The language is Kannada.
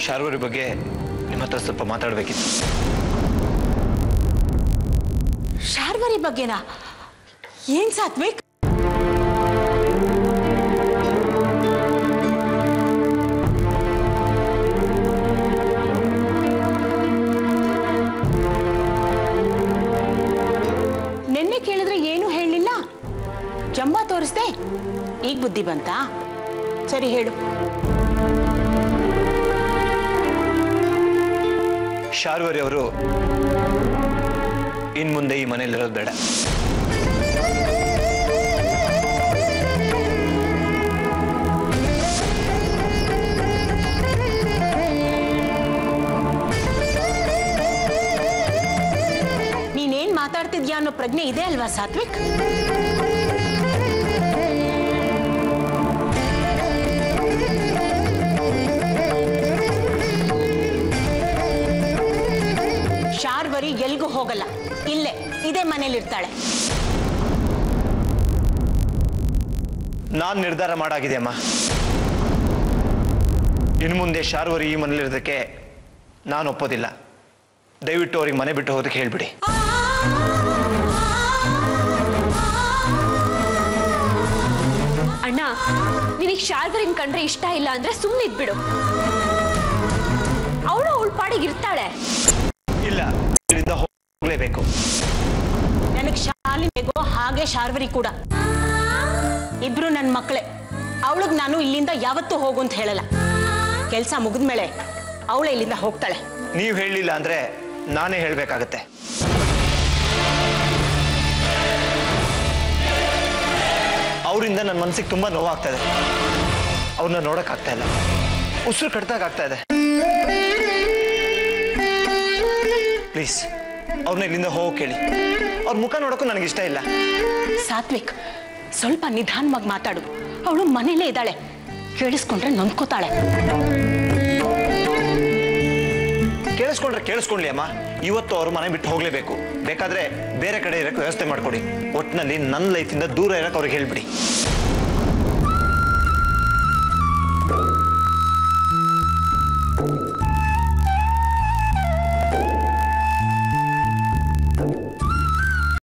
ಶಾರ್ವರಿ ಬಗ್ಗೆ ನಿಮ್ಮ ಹತ್ರ ಸ್ವಲ್ಪ ಮಾತಾಡಬೇಕಿತ್ತು ಶಾರ್ವರಿ ಬಗ್ಗೆನಾ ಏನ್ ಸಾತ್ವಿಕ್ ನಿನ್ನೆ ಕೇಳಿದ್ರೆ ಏನು ಹೇಳಲಿಲ್ಲ ಜಂಬ ತೋರಿಸ್ದೆ ಈಗ ಬುದ್ಧಿ ಬಂತಾ ಸರಿ ಹೇಳು ಶಾರ್ವರಿ ಅವರು ಇನ್ ಮುಂದೆ ಈ ಮನೇಲಿರೋದು ಬೇಡ ನೀನೇನ್ ಮಾತಾಡ್ತಿದ್ಯಾ ಅನ್ನೋ ಪ್ರಜ್ಞೆ ಇದೆ ಅಲ್ವಾ ಸಾತ್ವಿಕ್ ಶಾರ್ವರಿ ಎಲ್ಗೂ ಹೋಗಲ್ಲ ಇಲ್ಲೇ ಇದೇ ಮನೇಲಿರ್ತಾಳೆ ನಾನು ನಿರ್ಧಾರ ಮಾಡಾಗಿದೆ ಅಮ್ಮ ಇನ್ನು ಮುಂದೆ ಶಾರ್ವರಿ ಈ ಮನೇಲಿರೋದಕ್ಕೆ ನಾನು ಒಪ್ಪೋದಿಲ್ಲ ದಯವಿಟ್ಟು ಅವ್ರಿಗೆ ಮನೆ ಬಿಟ್ಟು ಹೋದಕ್ಕೆ ಹೇಳ್ಬಿಡಿ ಅಣ್ಣ ನಿನಗೆ ಶಾರ್ವರಿನ್ ಕಂಡ್ರೆ ಇಷ್ಟ ಇಲ್ಲ ಅಂದ್ರೆ ಸುಮ್ಮನೆ ಇದ್ಬಿಡು ಅವಳು ಅವಳ ಪಾಡಿಗೆ ಇರ್ತಾಳೆ ಇಲ್ಲ ಇಲ್ಲಿಂದ ಹೋಗ್ಲೇಬೇಕು ನನಗ್ ಶಾಲಿ ಬೇಗೋ ಹಾಗೆ ಶಾರ್ವರಿ ಕೂಡ ಇಬ್ರು ನನ್ನ ಮಕ್ಕಳೇ ಅವಳಿಗೆ ನಾನು ಇಲ್ಲಿಂದ ಯಾವತ್ತೂ ಹೋಗು ಅಂತ ಹೇಳಲ್ಲ ಕೆಲಸ ಮುಗಿದ್ಮೇಲೆ ಅವಳೇ ಇಲ್ಲಿಂದ ಹೋಗ್ತಾಳೆ ನೀವು ಹೇಳಲಿಲ್ಲ ಅಂದ್ರೆ ನಾನೇ ಹೇಳಬೇಕಾಗತ್ತೆ ಅವರಿಂದ ನನ್ನ ಮನಸ್ಸಿಗೆ ತುಂಬಾ ನೋವಾಗ್ತಾ ಇದೆ ಅವ್ರನ್ನ ನೋಡೋಕ್ಕಾಗ್ತಾ ಇಲ್ಲ ಉಸಿರು ಕಟ್ದಾಗ ಆಗ್ತಾ ಇದೆ ಪ್ಲೀಸ್ ಅವ್ರನ್ನ ಇಲ್ಲಿಂದ ಹೋಗಿ ಕೇಳಿ ಅವ್ರ ಮುಖ ನೋಡೋಕ್ಕೂ ನನಗೆ ಇಷ್ಟ ಇಲ್ಲ ಸಾತ್ವಿಕ್ ಸ್ವಲ್ಪ ನಿಧಾನವಾಗಿ ಮಾತಾಡು ಅವಳು ಮನೇಲೇ ಇದ್ದಾಳೆ ಕೇಳಿಸ್ಕೊಂಡ್ರೆ ನೊಂದ್ಕೋತಾಳೆ ಕೇಳಿಸ್ಕೊಂಡ್ರೆ ಕೇಳಿಸ್ಕೊಂಡ್ಲಿ ಅಮ್ಮ ಇವತ್ತು ಅವ್ರು ಮನೆ ಬಿಟ್ಟು ಹೋಗ್ಲೇಬೇಕು ಬೇಕಾದ್ರೆ ಬೇರೆ ಕಡೆ ಇರಕ್ಕೆ ವ್ಯವಸ್ಥೆ ಮಾಡ್ಕೊಡಿ ಒಟ್ಟಿನಲ್ಲಿ ನನ್ನ ಲೈಫಿಂದ ದೂರ ಇರಕ್ಕೆ ಅವ್ರಿಗೆ ಹೇಳ್ಬಿಡಿ